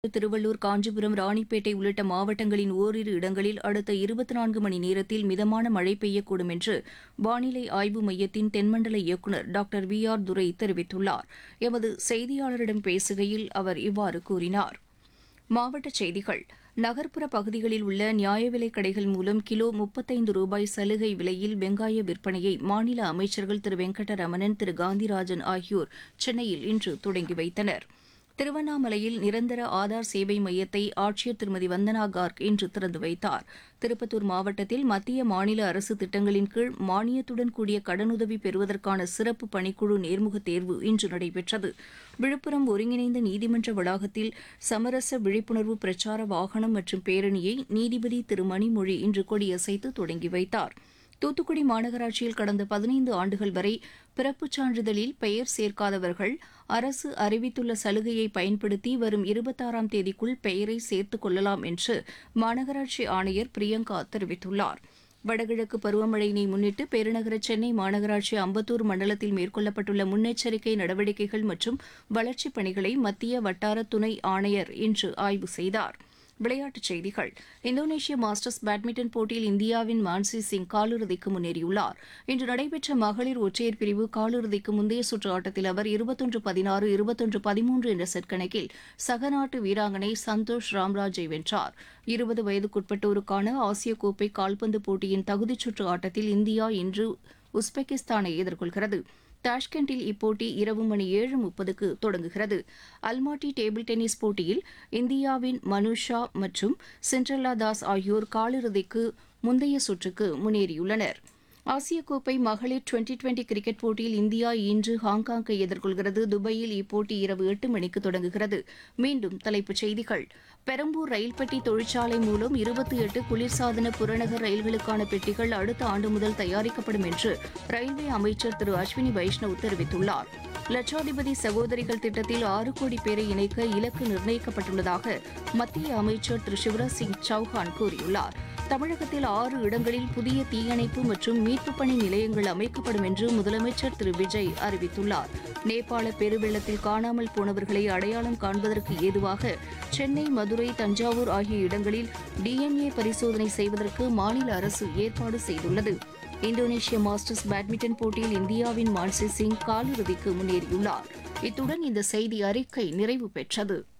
திருவள்ளூர் காஞ்சிபுரம் ராணிப்பேட்டை உள்ளிட்ட மாவட்டங்களின் ஓரிரு இடங்களில் அடுத்த இருபத்தி நான்கு மணி நேரத்தில் மிதமான மழை பெய்யக்கூடும் என்று வானிலை ஆய்வு மையத்தின் தென்மண்டல இயக்குநர் டாக்டர் வி ஆர் துரை தெரிவித்துள்ளார் எமது செய்தியாளரிடம் பேசுகையில் அவர் இவ்வாறு கூறினார் மாவட்டச் செய்திகள் நகர்ப்புற பகுதிகளில் உள்ள நியாய விலைக் கடைகள் மூலம் கிலோ முப்பத்தைந்து ரூபாய் சலுகை விலையில் வெங்காய விற்பனையை மாநில அமைச்சர்கள் திரு வெங்கடரமணன் திரு காந்திராஜன் ஆகியோர் சென்னையில் இன்று தொடங்கி வைத்தனர் திருவண்ணாமலையில் நிரந்தர ஆதார் சேவை மையத்தை ஆட்சியர் திருமதி வந்தனா கார்க் இன்று திறந்து வைத்தார் திருப்பத்தூர் மாவட்டத்தில் மத்திய மாநில அரசு திட்டங்களின் கீழ் மானியத்துடன் கூடிய கடனுதவி பெறுவதற்கான சிறப்பு பணிக்குழு நேர்முகத் தேர்வு இன்று நடைபெற்றது விழுப்புரம் ஒருங்கிணைந்த நீதிமன்ற வளாகத்தில் சமரச விழிப்புணர்வு பிரச்சார வாகனம் மற்றும் பேரணியை நீதிபதி திரு மணிமொழி இன்று கொடியசைத்து தொடங்கி வைத்தார் தூத்துக்குடி மாநகராட்சியில் கடந்த பதினைந்து ஆண்டுகள் வரை பிறப்புச் சான்றிதழில் பெயர் சேர்க்காதவர்கள் அரசு அறிவித்துள்ள சலுகையை பயன்படுத்தி வரும் இருபத்தாறாம் தேதிக்குள் பெயரை சேர்த்துக் கொள்ளலாம் என்று மாநகராட்சி ஆணையர் பிரியங்கா தெரிவித்துள்ளார் வடகிழக்கு பருவமழையினை முன்னிட்டு பெருநகர சென்னை மாநகராட்சி அம்பத்தூர் மண்டலத்தில் மேற்கொள்ளப்பட்டுள்ள முன்னெச்சரிக்கை நடவடிக்கைகள் மற்றும் வளர்ச்சிப் பணிகளை மத்திய வட்டார துணை ஆணையர் இன்று ஆய்வு செய்தார் விளையாட்டுச் செய்திகள் இந்தோனேஷிய மாஸ்டர்ஸ் பேட்மிண்டன் போட்டியில் இந்தியாவின் மான்சி சிங் காலிறுதிக்கு முன்னேறியுள்ளார் இன்று நடைபெற்ற மகளிர் ஒற்றையர் பிரிவு காலிறுதிக்கு முந்தைய சுற்று ஆட்டத்தில் அவர் இருபத்தொன்று பதினாறு இருபத்தொன்று பதிமூன்று என்ற செட் கணக்கில் சகநாட்டு வீராங்கனை சந்தோஷ் ராம்ராஜை வென்றார் இருபது வயதுக்குட்பட்டோருக்கான ஆசிய கோப்பை கால்பந்து போட்டியின் தகுதிச் சுற்று ஆட்டத்தில் இந்தியா இன்று உஸ்பெகிஸ்தானை எதிர்கொள்கிறது தாஷ்கண்டில் இப்போட்டி இரவு மணி ஏழு முப்பதுக்கு தொடங்குகிறது அல்மாட்டி டேபிள் டென்னிஸ் போட்டியில் இந்தியாவின் மனுஷா மற்றும் சிண்ட்ரல்லா தாஸ் ஆகியோர் காலிறுதிக்கு முந்தைய சுற்றுக்கு முன்னேறியுள்ளனர் ஆசிய கோப்பை மகளிர் டுவெண்டி டுவெண்டி கிரிக்கெட் போட்டியில் இந்தியா இன்று ஹாங்காங்கை எதிர்கொள்கிறது துபாயில் இப்போட்டி இரவு எட்டு மணிக்கு தொடங்குகிறது மீண்டும் தலைப்புச் செய்திகள் பெரம்பூர் ரயில் பெட்டி தொழிற்சாலை மூலம் இருபத்தி எட்டு குளிர்சாதன புறநகர் ரயில்களுக்கான பெட்டிகள் அடுத்த ஆண்டு முதல் தயாரிக்கப்படும் என்று ரயில்வே அமைச்சர் திரு அஸ்வினி வைஷ்ணவ் தெரிவித்துள்ளார் லட்சாதிபதி சகோதரிகள் திட்டத்தில் ஆறு கோடி பேரை இணைக்க இலக்கு நிர்ணயிக்கப்பட்டுள்ளதாக மத்திய அமைச்சர் திரு சிவராஜ் சிங் சௌஹான் கூறியுள்ளார் தமிழகத்தில் ஆறு இடங்களில் புதிய தீயணைப்பு மற்றும் மீட்புப் பணி நிலையங்கள் அமைக்கப்படும் என்று முதலமைச்சர் திரு விஜய் அறிவித்துள்ளார் நேபாள பெருவெள்ளத்தில் காணாமல் போனவர்களை அடையாளம் காண்பதற்கு ஏதுவாக சென்னை மதுரை தஞ்சாவூர் ஆகிய இடங்களில் டிஎன்ஏ பரிசோதனை செய்வதற்கு மாநில அரசு ஏற்பாடு செய்துள்ளது இந்தோனேஷிய மாஸ்டர்ஸ் பேட்மிண்டன் போட்டியில் இந்தியாவின் மான்சி சிங் காலிறுதிக்கு முன்னேறியுள்ளார் இத்துடன் இந்த செய்தி அறிக்கை நிறைவு பெற்றது